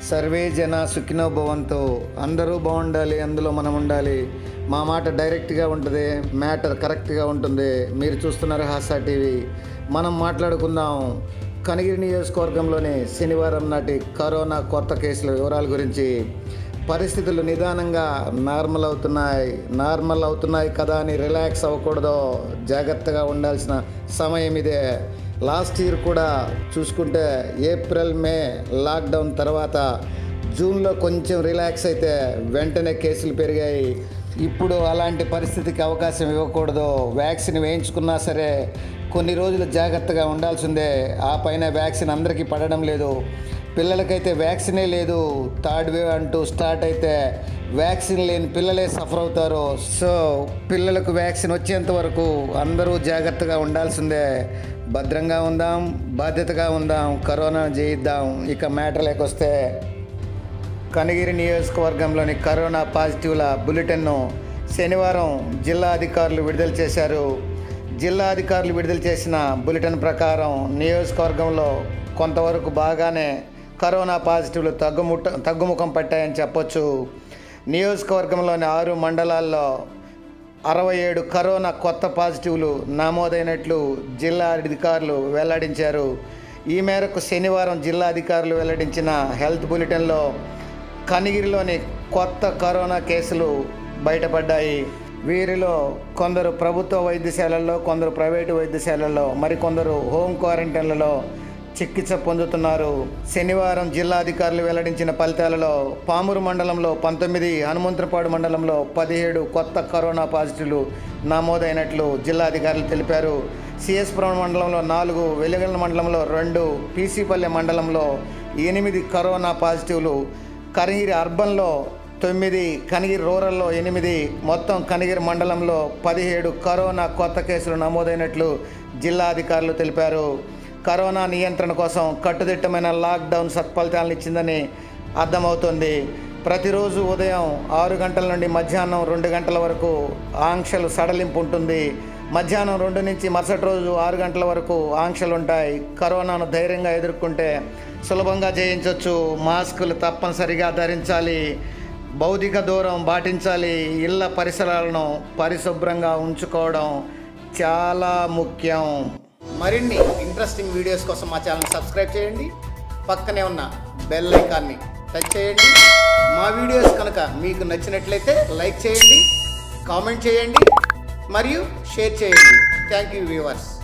survey జన సుఖినో భవంతు అందరూ బాగుండాలి అందులో మనం ఉండాలి మా మాట డైరెక్ట్గా ఉంటుంది మ్యాటర్ కరెక్ట్గా ఉంటుంది మీరు చూస్తున్నారు హాసా టీవీ మనం మాట్లాడుకుందాం కనిగిరి నియోజకవర్గంలోని శనివారం నాటి కరోనా కొత్త కేసుల వివరాల గురించి పరిస్థితులు నిదానంగా నార్మల్ అవుతున్నాయి నార్మల్ అవుతున్నాయి కదా అని రిలాక్స్ అవ్వకూడదు జాగ్రత్తగా ఉండాల్సిన సమయం ఇదే లాస్ట్ ఇయర్ కూడా చూసుకుంటే ఏప్రిల్ మే లాక్డౌన్ తర్వాత జూన్లో కొంచెం రిలాక్స్ అయితే వెంటనే కేసులు పెరిగాయి ఇప్పుడు అలాంటి పరిస్థితికి అవకాశం ఇవ్వకూడదు వ్యాక్సిన్ వేయించుకున్నా సరే కొన్ని రోజులు జాగ్రత్తగా ఉండాల్సిందే ఆ పైన వ్యాక్సిన్ అందరికీ పడడం లేదు పిల్లలకైతే వ్యాక్సినే లేదు థర్డ్ వేవ్ అంటూ స్టార్ట్ అయితే వ్యాక్సిన్ లేని పిల్లలే సఫర్ అవుతారు సో పిల్లలకు వ్యాక్సిన్ వచ్చేంత వరకు అందరూ జాగ్రత్తగా ఉండాల్సిందే భద్రంగా ఉందాం బాధ్యతగా ఉందాం కరోనా జయిద్దాం ఇక మ్యాటర్లోకి వస్తే కనగిరి నియోజకవర్గంలోని కరోనా పాజిటివ్ల బులెటిన్ను శనివారం జిల్లా అధికారులు విడుదల చేశారు జిల్లా అధికారులు విడుదల చేసిన బులెటిన్ ప్రకారం నియోజకవర్గంలో కొంతవరకు బాగానే కరోనా పాజిటివ్లు తగ్గుముట్ట తగ్గుముఖం పట్టాయని చెప్పొచ్చు నియోజకవర్గంలోని ఆరు మండలాల్లో అరవై ఏడు కరోనా కొత్త పాజిటివ్లు నమోదైనట్లు జిల్లా అధికారులు వెల్లడించారు ఈ మేరకు శనివారం జిల్లా అధికారులు వెల్లడించిన హెల్త్ బులెటిన్లో కనిగిరిలోని కొత్త కరోనా కేసులు బయటపడ్డాయి వీరిలో కొందరు ప్రభుత్వ వైద్యశాలల్లో కొందరు ప్రైవేటు వైద్యశాలల్లో మరికొందరు హోమ్ క్వారంటైన్లలో చికిత్స పొందుతున్నారు శనివారం జిల్లా అధికారులు వెల్లడించిన ఫలితాలలో పామూరు మండలంలో పంతొమ్మిది హనుమంతరపాడు మండలంలో పదిహేడు కొత్త కరోనా పాజిటివ్లు నమోదైనట్లు జిల్లా అధికారులు తెలిపారు సిఎస్పురం మండలంలో నాలుగు వెలుగల మండలంలో రెండు పీసీపల్లె మండలంలో ఎనిమిది కరోనా పాజిటివ్లు కనిగిరి అర్బన్లో తొమ్మిది కనిగిరి రూరల్లో ఎనిమిది మొత్తం కనిగిరి మండలంలో పదిహేడు కరోనా కొత్త కేసులు నమోదైనట్లు జిల్లా అధికారులు తెలిపారు కరోనా నియంత్రణ కోసం కట్టుదిట్టమైన లాక్డౌన్ సత్ఫలితాలను ఇచ్చిందని అర్థమవుతుంది ప్రతిరోజు ఉదయం ఆరు గంటల నుండి మధ్యాహ్నం రెండు గంటల వరకు ఆంక్షలు సడలింపు ఉంటుంది మధ్యాహ్నం రెండు నుంచి మరుసటి రోజు ఆరు గంటల వరకు ఆంక్షలు ఉంటాయి కరోనాను ధైర్యంగా ఎదుర్కొంటే సులభంగా జయించవచ్చు మాస్కులు తప్పనిసరిగా ధరించాలి భౌతిక దూరం పాటించాలి ఇళ్ళ పరిసరాలను పరిశుభ్రంగా ఉంచుకోవడం చాలా ముఖ్యం మరిన్ని ఇంట్రెస్టింగ్ వీడియోస్ కోసం మా ఛానల్ సబ్స్క్రైబ్ చేయండి పక్కనే ఉన్న బెల్ ఐకాన్ని టచ్ చేయండి మా వీడియోస్ కనుక మీకు నచ్చినట్లయితే లైక్ చేయండి కామెంట్ చేయండి మరియు షేర్ చేయండి థ్యాంక్ యూ వ్యూవర్స్